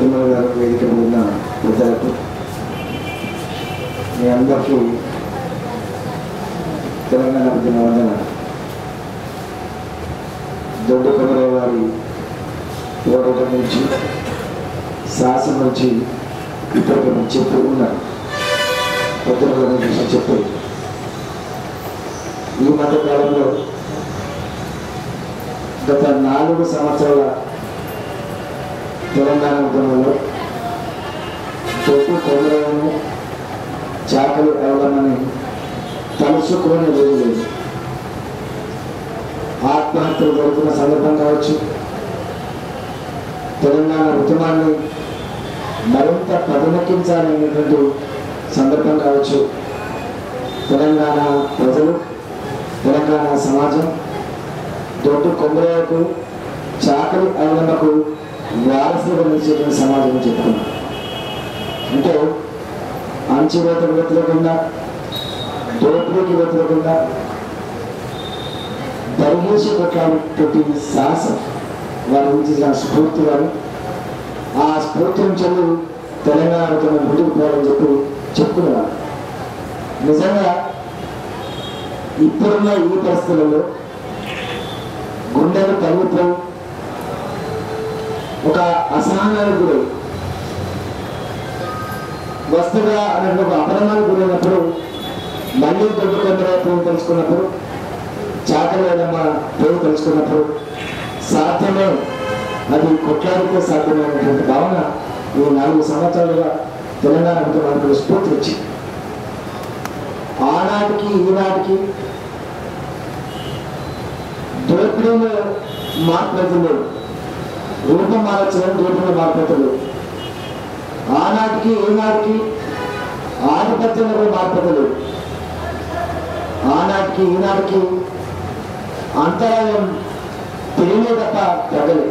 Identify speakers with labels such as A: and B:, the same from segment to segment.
A: తిరుమల గారు వేదిక మీద ఉన్న పెద్దలకు మీ అందరికీ తెలంగాణ ఉద్యమ వందన దొడ్డు కొమరయ్య వారి పోరాటం నుంచి శాసనం నుంచి ఇప్పటికి నేను చెప్తూ ఉన్నాను పెద్దల విషయం చెప్పి ఈ మధ్య కాలంలో గత నాలుగు సంవత్సరాల తెలంగాణ ఉద్యమంలో తొట్టు కొమరయ్యను చాకలి అవడమని తలుచుకునే రోజు లేదు ఆత్మహత్యలు జరుగుతున్న సందర్భం కావచ్చు తెలంగాణ ఉద్యమాన్ని మరింత పదునెక్కించాలనేటువంటి సందర్భం కావచ్చు తెలంగాణ ప్రజలు తెలంగాణ సమాజం దొడ్డు కొమ్మరకు చాకలి అన్నకు వారసులుగా నిలిచేటువంటి సమాజం అని చెప్పుకున్నాం అంటే అంచువేతకు వ్యతిరేకంగా దోపిడీకి వ్యతిరేకంగా దర్శ పెట్టి సాహసం వారి నుంచి స్ఫూర్తి వారు ఆ స్ఫూర్తి నుంచి తెలంగాణ ఉద్యమం ముందుకు పోవాలని చెప్పి చెప్పుకునేవారు నిజంగా ఇప్పుడున్న ఈ పరిస్థితులలో గుండెలు తగ్గుతూ ఒక అసహనానికి గురై వస్తుగా అనే ఒక అపరమానికి గురైనప్పుడు మళ్ళీ దొడ్డు కొందరు పేరు తెలుసుకున్నప్పుడు చాకలేదమ్మ పేరు తెలుసుకున్నప్పుడు సాధ్యమే అది కొట్లాడితే సాధ్యమైనటువంటి భావన ఈ నాలుగు సంవత్సరాలుగా తెలంగాణ ఉద్యమానికి స్ఫూర్తి వచ్చింది ఆనాటికి ఈనాటికి దోపిడీలో మార్పులు రూపం మార్చడం దోపిడీలో మార్పులు ఆనాటికి ఈనాటికి ఆధిపత్యంలో మార్పులు ఆనాటికి ఈనాటికి అంతరాయం తెలియలే తప్ప తగ్గలే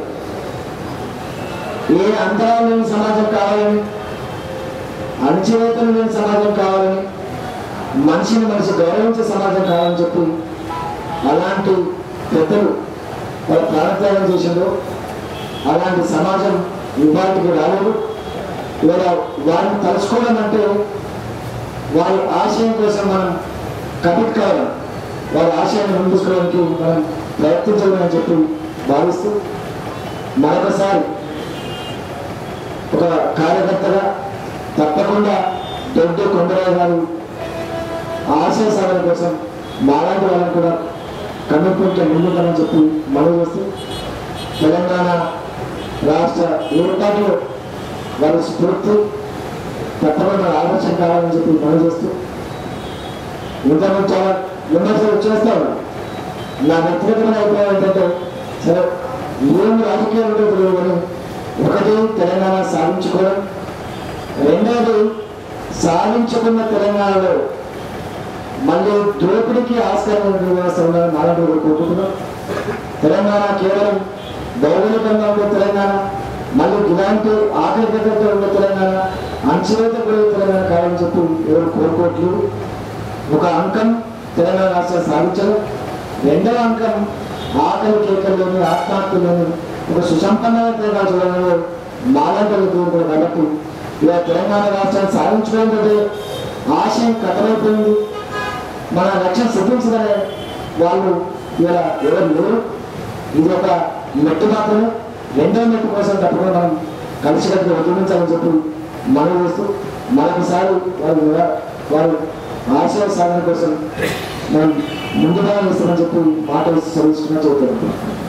A: ఏ అంతరాయం లేని సమాజం కావాలని అణచివేతలు లేని సమాజం కావాలని మనిషిని మనిషి గౌరవించే సమాజం కావాలని చెప్పి అలాంటి పెద్దలు వాళ్ళ ప్రాణత్యాగం చేసిండ్రు అలాంటి సమాజం ఇవాటికి రాలేదు ఇవాళ వారిని తలుచుకోవడం అంటే వారి ఆశయం కోసం మనం కమిట్ కావాలి వారి ఆశయాన్ని ముందుకోవడానికి మనం ప్రయత్నించాలని చెప్పి భావిస్తూ మరొకసారి ఒక కార్యకర్తగా తప్పకుండా దొడ్డు కొండరావు గారు ఆశయ సాధన కోసం మాలాంటి వాళ్ళని కూడా కమిట్మెంట్ ముందుంటామని చెప్పి మనవి చేస్తూ తెలంగాణ రాష్ట్ర ఏర్పాటులో వారి స్ఫూర్తి తప్పకుండా ఆలోచన కావాలని చెప్పి మనవి చేస్తూ ఇంతకు చాలా విమర్శలు చేస్తాను నా వ్యక్తిగతమైన అభిప్రాయం ఏంటంటే సరే ఏం రాజకీయాలు ఉంటే తెలియదు కానీ ఒకటి తెలంగాణ సాధించుకోవడం రెండోది సాధించుకున్న తెలంగాణలో మళ్ళీ దోపిడీకి ఆస్కారం ఉన్న వ్యవస్థ ఉండాలని నాలుగు కూడా కోరుకుంటున్నాం తెలంగాణ కేవలం భౌగోళికంగా ఉండే తెలంగాణ మళ్ళీ ఇలాంటి ఆకలికతతో ఉండే తెలంగాణ అంచువేత కూడా తెలంగాణ కావాలని చెప్పి ఎవరు కోరుకోవట్లేదు ఒక అంకం తెలంగాణ రాష్ట్రం సాధించడం రెండవ అంకం ఆకలి కేకల్లోని ఆత్మహత్యలోని ఒక సుసంపన్నమైన తెలంగాణ చూడడంలో మాలంటలు కూడా కాబట్టి ఇలా తెలంగాణ రాష్ట్రాన్ని సాధించడం కంటే ఆశయం కథమైపోయింది మన లక్ష్యం సిద్ధించదనే వాళ్ళు ఇలా ఎవరు లేరు ఇది ఒక మెట్టు మాత్రమే రెండో మెట్టు కోసం తప్పకుండా మనం కలిసికట్టుగా ఉద్యమించాలని చెప్పి మనం చేస్తూ మరొకసారి వారు వారు ఆశయ సాధన కోసం మనం ముందుగా వేస్తామని చెప్పి మాట వేసి చదివిస్తున్నా చదువుతాను